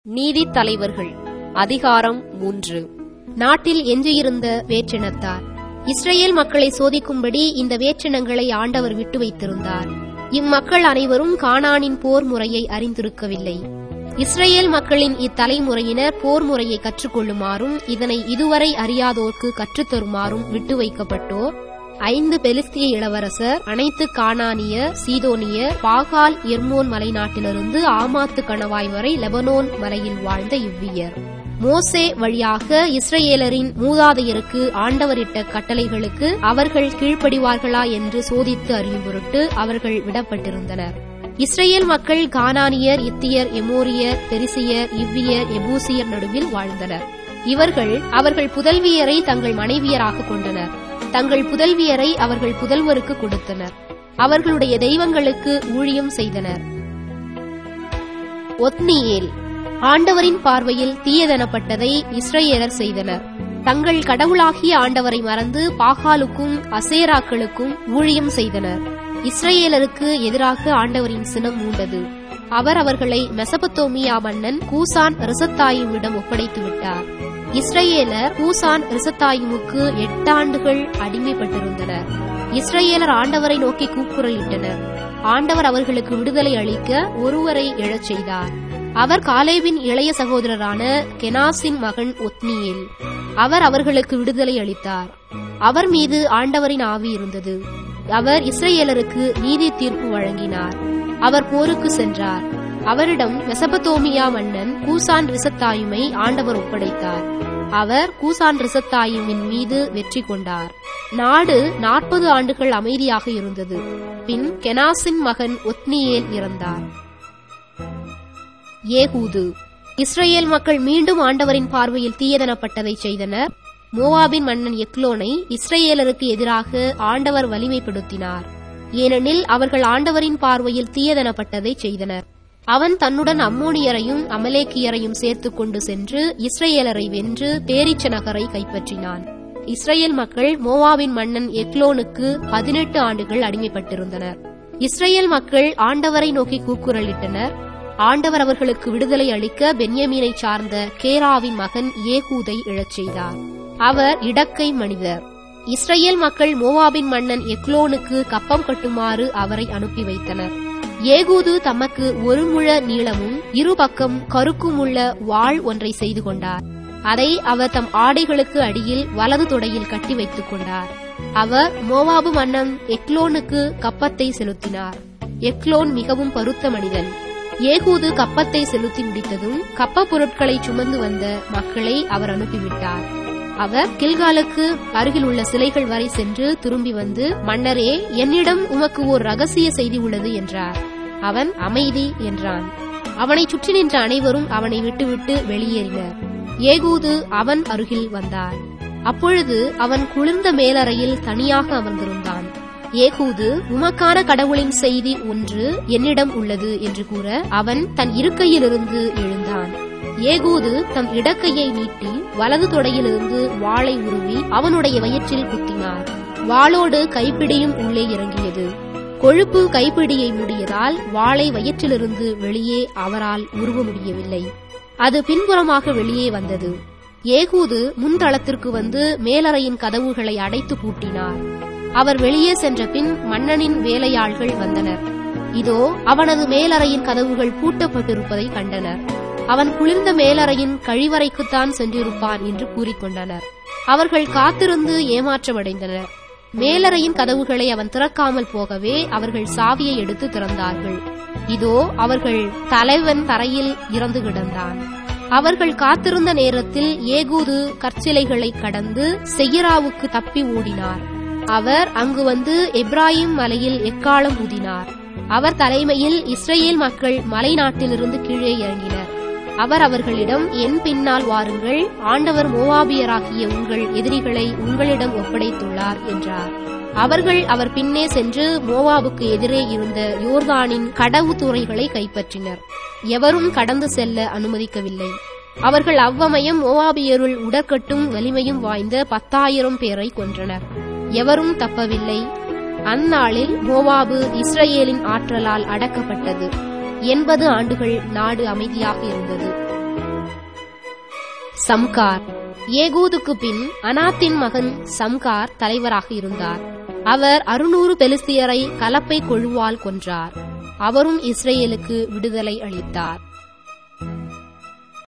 நீதித் தலைவர்கள் அதிகாரம் மூன்று நாட்டில் எஞ்சியிருந்த வேற்றினத்தார் இஸ்ரேல் மக்களை சோதிக்கும்படி இந்த வேற்றினங்களை ஆண்டவர் விட்டு வைத்திருந்தார் இம்மக்கள் அனைவரும் கானானின் போர் முறையை அறிந்திருக்கவில்லை இஸ்ரேல் மக்களின் இத்தலைமுறையினர் போர் முறையை கற்றுக்கொள்ளுமாறும் இதனை இதுவரை அறியாதோர்க்கு கற்றுத்தருமாறும் விட்டு வைக்கப்பட்டோர் ஐந்து பெலிஸ்திய இளவரசர் அனைத்து கானானிய சீதோனிய பாகால் எர்மோன் மலை நாட்டிலிருந்து ஆமாத்து கணவாய் வரை லெபனோன் மலையில் வாழ்ந்த இவ்வியர் மோசே வழியாக இஸ்ரேலரின் மூதாதையருக்கு ஆண்டவரிட்ட கட்டளைகளுக்கு அவர்கள் கீழ்ப்படிவார்களா என்று சோதித்து அறியும் பொருட்டு அவர்கள் விடப்பட்டிருந்தனர் இஸ்ரேல் மக்கள் கானானியர் இத்தியர் எமோரியர் பெரிசியர் இவ்வியர் எபூசியர் நடுவில் வாழ்ந்தனர் இவர்கள் அவர்கள் புதல்வியரை தங்கள் மனைவியராக கொண்டனர் தங்கள் புதல்வியரை அவர்கள் புதல்வருக்கு கொடுத்தனர் அவர்களுடைய தெய்வங்களுக்கு ஊழியம் செய்தனர் ஒத்னியேல் ஆண்டவரின் பார்வையில் தீயதெனப்பட்டதை இஸ்ரேலர் செய்தனர் தங்கள் கடவுளாகிய ஆண்டவரை மறந்து பாகாலுக்கும் அசேராக்களுக்கும் ஊழியம் செய்தனர் இஸ்ரேலருக்கு எதிராக ஆண்டவரின் சினம் மூண்டது அவர் அவர்களை மெசபத்தோமியா மன்னன் கூசான் ரிசத்தாயுமிடம் ஒப்படைத்து விட்டார் இஸ்ரேலர் கூசான் ரிசத்தாயுமுக்கு எட்டாண்டுகள் அடிமைப்பட்டிருந்தனர் இஸ்ரேலர் ஆண்டவரை நோக்கி கூக்குரலிட்டனர் ஆண்டவர் அவர்களுக்கு விடுதலை அளிக்க ஒருவரை எழச் செய்தார் அவர் காலேவின் இளைய சகோதரரான கெனாசின் மகன் ஒத்னியேல் அவர் அவர்களுக்கு விடுதலை அளித்தார் அவர் மீது ஆண்டவரின் ஆவி இருந்தது அவர் இஸ்ரேலருக்கு நீதி தீர்ப்பு வழங்கினார் அவர் போருக்கு சென்றார் அவரிடம் மெசபத்தோமியா மன்னன் கூசான் ரிசத்தாயுமை ஆண்டவர் ஒப்படைத்தார் அவர் கூசான் ரிசத்தாயுமின் மீது வெற்றி கொண்டார் நாடு நாற்பது ஆண்டுகள் அமைதியாக இருந்தது பின் கெனாசின் மகன் ஒத்னியேல் இறந்தார் ஏகூது இஸ்ரேல் மக்கள் மீண்டும் ஆண்டவரின் பார்வையில் தீயதனப்பட்டதை செய்தனர் மோவாபின் மன்னன் எக்லோனை இஸ்ரேலருக்கு எதிராக ஆண்டவர் வலிமைப்படுத்தினார் ஏனெனில் அவர்கள் ஆண்டவரின் பார்வையில் தீயதனப்பட்டதை செய்தனர் அவன் தன்னுடன் அம்மோனியரையும் அமலேக்கியரையும் சேர்த்துக் கொண்டு சென்று இஸ்ரேலரை வென்று பேரிச்ச நகரை கைப்பற்றினான் இஸ்ரேல் மக்கள் மோவாவின் மன்னன் எக்லோனுக்கு பதினெட்டு ஆண்டுகள் அடிமைப்பட்டிருந்தனர் இஸ்ரேல் மக்கள் ஆண்டவரை நோக்கி கூக்குரலிட்டனர் ஆண்டவர் அவர்களுக்கு விடுதலை அளிக்க பென்யமீனை சார்ந்த கேராவின் மகன் ஏகூதை இழச் செய்தார் அவர் இடக்கை மனிதர் இஸ்ரேல் மக்கள் மோவாபின் மன்னன் எக்லோனுக்கு கப்பம் கட்டுமாறு அவரை அனுப்பி வைத்தனர் ஏகூது தமக்கு ஒரு முழ நீளமும் இரு பக்கம் கருக்கும் உள்ள வாள் ஒன்றை செய்து கொண்டார் அதை அவர் தம் ஆடைகளுக்கு அடியில் வலது தொடையில் கட்டி வைத்துக் கொண்டார் அவர் மோவாபு மன்னன் எக்லோனுக்கு கப்பத்தை செலுத்தினார் எக்லோன் மிகவும் பருத்த மனிதன் ஏகூது கப்பத்தை செலுத்தி முடித்ததும் கப்ப பொருட்களை சுமந்து வந்த மக்களை அவர் அனுப்பிவிட்டார் அவர் கில்காலுக்கு அருகில் உள்ள சிலைகள் வரை சென்று திரும்பி வந்து மன்னரே என்னிடம் உமக்கு ஓர் ரகசிய செய்தி உள்ளது என்றார் அவன் அமைதி என்றான் அவனை சுற்றி நின்ற அனைவரும் அவனை விட்டுவிட்டு வெளியேறினர் ஏகூது அவன் அருகில் வந்தார் அப்பொழுது அவன் குளிர்ந்த மேலறையில் தனியாக அமர்ந்திருந்தான் ஏகூது உமக்கான கடவுளின் செய்தி ஒன்று என்னிடம் உள்ளது என்று கூற அவன் தன் இருக்கையிலிருந்து எழுந்தான் ஏகூது தம் இடக்கையை நீட்டி வலது தொடையிலிருந்து வாளை உருவி அவனுடைய வயிற்றில் குத்தினார் வாளோடு கைப்பிடியும் உள்ளே இறங்கியது கொழுப்பு கைப்பிடியை முடியதால் வாளை வயிற்றிலிருந்து வெளியே அவரால் உருவ முடியவில்லை அது பின்புறமாக வெளியே வந்தது ஏகூது முன்தளத்திற்கு வந்து மேலறையின் கதவுகளை அடைத்து பூட்டினார் அவர் வெளியே சென்ற பின் மன்னனின் வேலையாள்கள் வந்தனர் இதோ அவனது மேலறையின் கதவுகள் பூட்டப்பட்டிருப்பதை கண்டனர் அவன் குளிர்ந்த மேலறையின் கழிவறைக்குத்தான் சென்றிருப்பான் என்று கூறிக்கொண்டனர் அவர்கள் காத்திருந்து ஏமாற்றமடைந்தனர் மேலறையின் கதவுகளை அவன் திறக்காமல் போகவே அவர்கள் சாவியை எடுத்து திறந்தார்கள் இதோ அவர்கள் தலைவன் தரையில் இறந்து கிடந்தான் அவர்கள் காத்திருந்த நேரத்தில் ஏகூது கற்சிலைகளை கடந்து செய்யராவுக்கு தப்பி ஓடினார் அவர் அங்கு வந்து எப்ராஹிம் மலையில் எக்காலம் ஊதினார் அவர் தலைமையில் இஸ்ரேல் மக்கள் மலை நாட்டிலிருந்து கீழே இறங்கினர் அவர் அவர்களிடம் என் பின்னால் வாருங்கள் ஆண்டவர் மோவாபியராகிய உங்கள் எதிரிகளை உங்களிடம் ஒப்படைத்துள்ளார் என்றார் அவர்கள் அவர் பின்னே சென்று மோவாபுக்கு எதிரே இருந்த யோர்தானின் கடவு துறைகளை கைப்பற்றினர் எவரும் கடந்து செல்ல அனுமதிக்கவில்லை அவர்கள் அவ்வமயம் மோவாபியருள் உடற்கட்டும் வலிமையும் வாய்ந்த பத்தாயிரம் பேரை கொன்றனர் எவரும் தப்பவில்லை அந்நாளில் மோவாபு இஸ்ரேலின் ஆற்றலால் அடக்கப்பட்டது எண்பது ஆண்டுகள் நாடு அமைதியாக இருந்தது சம்கார் ஏகூதுக்கு பின் அனாத்தின் மகன் சம்கார் தலைவராக இருந்தார் அவர் அறுநூறு பெலிஸ்தியரை கலப்பை கொழுவால் கொன்றார் அவரும் இஸ்ரேலுக்கு விடுதலை அளித்தார்